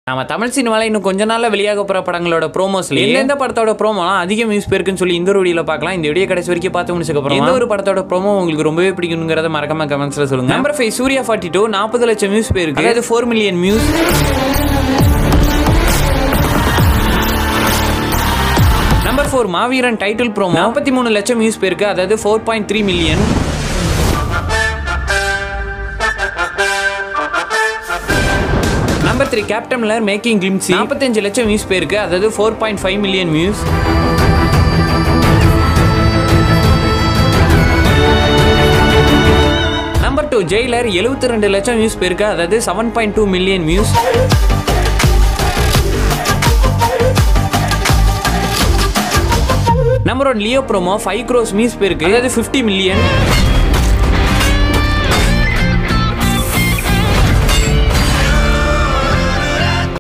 நம்ம தமிழ் சினிமாவில் இன்னும் கொஞ்ச நாள்ல வெளியாக போற படங்களோட ப்ரோமோஸ்ல எந்த படத்தோட ப்ரோமோலாம் அதிகம் யூஸ் போயிருக்குன்னு சொல்லி இந்த ஒரு வீடியோல பார்க்கலாம் இந்த வீடியோ கடைசி வரைக்கும் பார்த்து முடிச்சதுக்கு அப்புறம் எந்த ஒரு படத்தோட ப்ரோமோ உங்களுக்கு ரொம்பவே பிடிக்குங்கிறத மறக்காம கமெண்ட்ஸ்ல சொல்லுங்க number five Suriya forty two நாற்பது லட்சம் வியூஸ் போயிருக்கு அதாவது four million views number four Maaveeran title promo நாற்பத்தி மூணு லட்சம் வியூஸ் போயிருக்கு அதாவது four point three million number three Captain Miller making glimpse நாற்பத்தஞ்சு லட்சம் வியூஸ் போயிருக்கு அதாவது four point five million views number two Jailer எழுபத்தி ரெண்டு லட்சம் வியூஸ் போயிருக்கு அதாவது seven point two million views number one Leo promo five crores views போயிருக்கு அதாவது ஃபிஃப்டி மில்லியன்